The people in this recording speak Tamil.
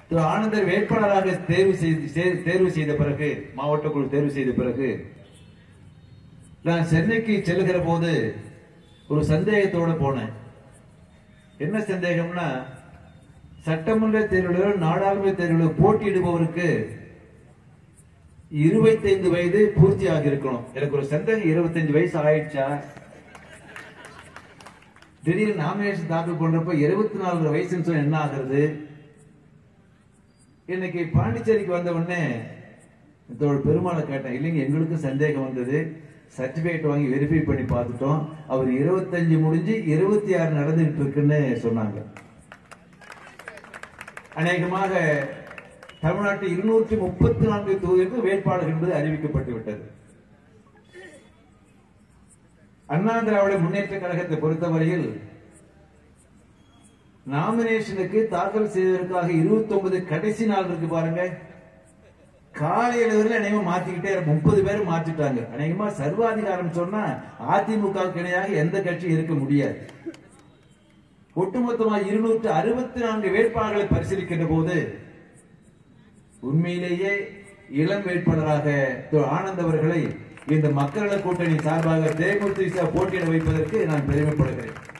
திரு ஆனந்தர் வேட்பாளராக தேர்வு செய்து சே- தேர்வு செய்த பிறகு மாவட்ட குழு தேர்வு செய்த பிறகு நான் சென்னைக்கு செல்லுகிற போது ஒரு சந்தேகத்தோட போனேன் என்ன சந்தேகம்னா சட்டமன்ற தேர்தலிலோ நாடாளுமன்ற தேர்தலிலோ போட்டியிடுபவருக்கு இருபத்தைந்து வயது பூர்த்தி ஆகியிருக்கணும் எனக்கு ஒரு சந்தேகம் இருபத்தஞ்சு வயசு ஆயிடுச்சா திடீர்னு நாமினேஷன் தாக்கல் பண்றப்ப இருபத்தி நாலு வயசுன்னு சொன்னா என்ன ஆகுறது இன்னைக்கு பாண்டிச்சேரிக்கு வந்த உடனே தோழர் பெருமாளை கேட்டேன் இல்லைங்க எங்களுக்கும் சந்தேகம் வந்தது சர்டிபிகேட் வாங்கி வெரிஃபை பண்ணி பார்த்துட்டோம் அவர் இருபத்தஞ்சு முடிஞ்சு இருபத்தி ஆறு நடந்துகிட்டு இருக்குன்னு சொன்னாங்க அநேகமாக தமிழ்நாட்டில் இருநூற்றி முப்பத்தி நான்கு தொகுதிகளுக்கு வேட்பாளர் என்பது அறிவிக்கப்பட்டு விட்டது அண்ணா திராவிட முன்னேற்ற கழகத்தை பொறுத்தவரையில் நாமினேஷனுக்கு தாக்கல் செய்வதற்காக 29 கடைசி நாள் இருக்கு பாருங்க காலையில வரையில அநேகமா மாத்திக்கிட்டே முப்பது பேர் மாத்திட்டாங்க அநேகமா சர்வாதிகாரம் சொன்னா அதிமுக இணையாக எந்த கட்சியும் இருக்க முடியாது ஒட்டுமொத்தமா இருநூற்று அறுபத்தி நான்கு வேட்பாளர்களை பரிசீலிக்கின்ற போது உண்மையிலேயே இளம் வேட்பாளராக திரு ஆனந்த் அவர்களை இந்த மக்கள கூட்டணி சார்பாக தேமுதிக போட்டியிட வைப்பதற்கு நான் பெருமைப்படுகிறேன்